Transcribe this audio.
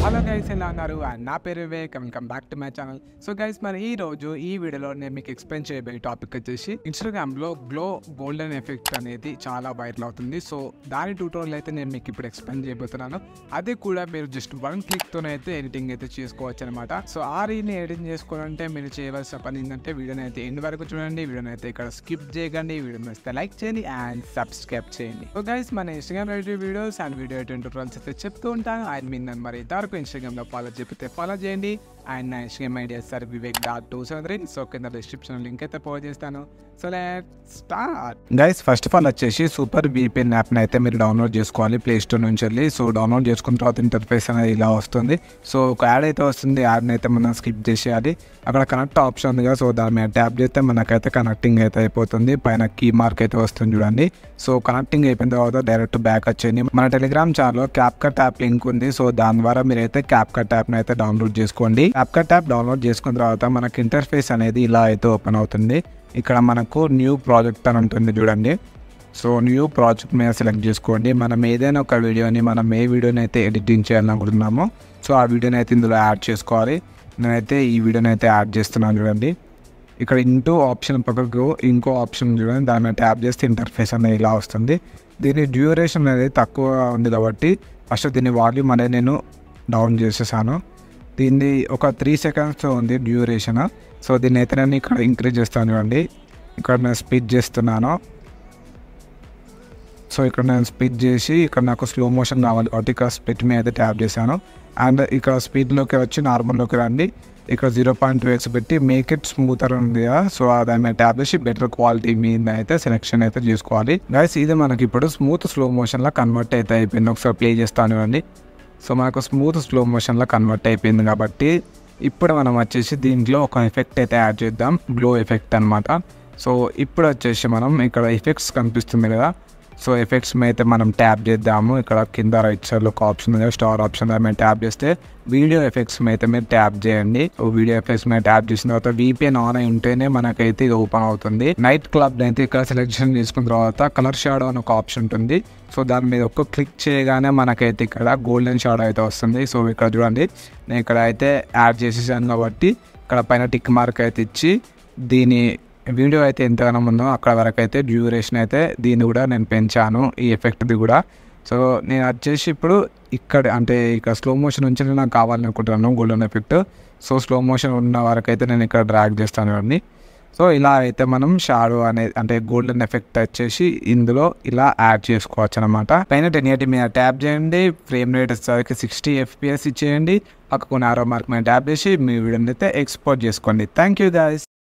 hello guys ఎలా ఉన్నారు and నా పేరు Vivek welcome back to my channel so guys మరి ఈ రోజు ఈ వీడియోలో నేను మీకు ఎక్స్ప్లెయిన్ చేయబోయే టాపిక్ వచ్చేసి ఇన్స్టాగ్రామ్ లో గ్లో గోల్డెన్ ఎఫెక్ట్ అనేది చాలా వైరల్ అవుతుంది సో దాని ట్యూటోరియల్ అయితే నేను మీకు ఇప్పుడు ఎక్స్ప్లెయిన్ చేయబోతున్నాను అది కూడా మీరు జస్ట్ వన్ క్లిక్ తోనైతే ఎడిటింగ్ అయితే చేసుకోవచ్చు అనమాట సో ఆ రీని ఎడిటింగ్ చేసుకోవాలంటే మీరు చేయవలసిన పని ఏంటంటే వీడియోని అయితే ఎండ్ వరకు చూడండి వీడియోని అయితే ఇక్కడ స్కిప్ చేయకండి వీడియో నచ్చితే లైక్ చేయండి అండ్ సబ్స్క్రైబ్ చేయండి సో గైస్ మన Instagram related videos and video tutorials అయితే చెప్తూ ఉంటాను అండ్ మీ నెంబర్ ఇంతవరకు ఇన్స్టాగ్రామ్లో ఫాలో చెప్పితే ఫాలో చేయండి అండ్ నా Instagram idea sir Vivek dot two seven three so కింద డిస్క్రిప్షన్ లింక్ అయితే పోస్ట్ చేస్తాను so let start guys first of all వచ్చేసి సూపర్ విపిఎన్ యాప్ని అయితే మీరు డౌన్లోడ్ చేసుకోవాలి ప్లే స్టోర్ నుంచి వెళ్ళి సో డౌన్లోడ్ చేసుకున్న తర్వాత ఇంటర్ఫేస్ అనేది ఇలా వస్తుంది సో ఒక యాడ్ అయితే వస్తుంది యాడ్ని అయితే మనం స్కిప్ చేసేయాలి అక్కడ కనెక్ట్ ఆప్షన్ ఉంది కదా సో దాని మీద ట్యాప్ చేస్తే మనకైతే కనెక్టింగ్ అయితే అయిపోతుంది పైన కీ మార్క్ అయితే వస్తుంది చూడండి సో కనెక్టింగ్ అయిపోయిన తర్వాత డైరెక్ట్ బ్యాక్ వచ్చేయండి మన టెలిగ్రామ్ ఛానల్లో క్యాప్ కట్ యాప్ లింక్ ఉంది సో దాని ద్వారా మీరైతే క్యాప్ కట్ యాప్ని అయితే డౌన్లోడ్ చేసుకోండి క్యాప్ కట్ యాప్ డౌన్లోడ్ చేసుకున్న తర్వాత మనకి ఇంటర్ఫేస్ అనేది ఇలా అయితే ఓపెన్ అవుతుంది ఇక్కడ మనకు న్యూ ప్రాజెక్ట్ అని ఉంటుంది చూడండి సో న్యూ ప్రాజెక్ట్ మీద సెలెక్ట్ చేసుకోండి మనం ఏదైనా ఒక వీడియోని మనం ఏ వీడియోని అయితే ఎడిటింగ్ చేయాలనుకుంటున్నామో సో ఆ వీడియోని అయితే ఇందులో యాడ్ చేసుకోవాలి నేనైతే ఈ వీడియోని అయితే యాడ్ చేస్తున్నాను చూడండి ఇక్కడ ఇంటూ ఆప్షన్ పక్కకు ఇంకో ఆప్షన్ చూడండి దాని మీద ట్యాప్ చేస్తే ఇంటర్ఫేస్ అనేది ఇలా వస్తుంది దీని డ్యూరేషన్ అనేది తక్కువ ఉంది కాబట్టి ఫస్ట్ దీని వాల్యూమ్ అనేది నేను డౌన్ చేసేసాను దీన్ని ఒక త్రీ సెకండ్స్ ఉంది డ్యూరేషన్ సో దీన్ని అయితే నేను ఇక్కడ ఇంక్రీజ్ చేస్తాను చూడండి ఇక్కడ నేను స్పీడ్ చేస్తున్నాను సో ఇక్కడ నేను స్పీడ్ చేసి ఇక్కడ నాకు స్లో మోషన్ కావాలి కాబట్టి ఇక్కడ స్ప్లిట్ మీద అయితే ట్యాప్ చేశాను అండ్ ఇక్కడ స్పీడ్లోకి వచ్చి నార్మల్లోకి రండి ఇక్కడ జీరో పాయింట్ టూ ఎక్స్ పెట్టి మేక్ ఇట్ స్మూతర్ ఉంది కదా సో దాని మీద ట్యాప్ చేసి బెటర్ క్వాలిటీ మీద అయితే సెలెక్షన్ అయితే చేసుకోవాలి గైస్ ఇది మనకి ఇప్పుడు స్మూత్ స్లో మోషన్లో కన్వర్ట్ అయితే అయిపోయింది ఒకసారి ప్లే చేస్తాను అండి సో మనకు స్మూత్ స్లో మోషన్లో కన్వర్ట్ అయిపోయింది కాబట్టి ఇప్పుడు మనం వచ్చేసి దీంట్లో ఒక ఎఫెక్ట్ అయితే యాడ్ చేద్దాం గ్లో ఎఫెక్ట్ అనమాట సో ఇప్పుడు వచ్చేసి మనం ఇక్కడ ఎఫెక్ట్స్ కనిపిస్తుంది కదా సో ఎఫెక్ట్స్ మీద అయితే మనం ట్యాప్ చేద్దాము ఇక్కడ కింద రైట్ సైడ్లో ఒక ఆప్షన్ ఉంది స్టార్ ఆప్షన్ మీద మేము ట్యాప్ చేస్తే వీడియో ఎఫెక్ట్స్ మీద అయితే మీరు ట్యాప్ చేయండి వీడియో ఎఫెక్ట్స్ మీద ట్యాప్ చేసిన తర్వాత వీపీఎన్ ఆన్ అయి ఉంటేనే మనకైతే ఇది ఓపెన్ అవుతుంది నైట్ క్లబ్ అయితే ఇక్కడ సెలెక్షన్ చేసుకున్న తర్వాత కలర్ షాడో అని ఒక ఆప్షన్ ఉంటుంది సో దాని మీద ఒక్క క్లిక్ చేయగానే మనకైతే ఇక్కడ గోల్డెన్ షాడో అయితే వస్తుంది సో ఇక్కడ చూడండి నేను ఇక్కడ అయితే యాడ్ చేసేసాను కాబట్టి ఇక్కడ పైన టిక్ మార్క్ అయితే ఇచ్చి దీని వీడియో అయితే ఎంతగానో ఉందో అక్కడ వరకు అయితే డ్యూరేషన్ అయితే దీన్ని కూడా నేను పెంచాను ఈ ఎఫెక్ట్ది కూడా సో నేను వచ్చేసి ఇప్పుడు ఇక్కడ అంటే ఇక్కడ స్లో మోషన్ నుంచి నాకు కావాలనుకుంటున్నాను golden effect so slow motion ఉన్న వరకు అయితే నేను ఇక్కడ డ్రాగ్ చేస్తాను అండి సో ఇలా అయితే మనం షాడో అనేది అంటే గోల్డెన్ ఎఫెక్ట్ వచ్చేసి ఇందులో ఇలా యాడ్ చేసుకోవచ్చు అనమాట పైన టెన్ ఎయిటీ మీద ట్యాప్ చేయండి ఫ్రేమ్ రేట్ వచ్చేసరికి సిక్స్టీ ఎఫ్పిఎస్ ఇచ్చేయండి పక్కకు ఆరో మార్క్ మీద ట్యాప్ చేసి మీ వీడియోని అయితే ఎక్స్పోర్ట్ చేసుకోండి థ్యాంక్ యూ గాయస్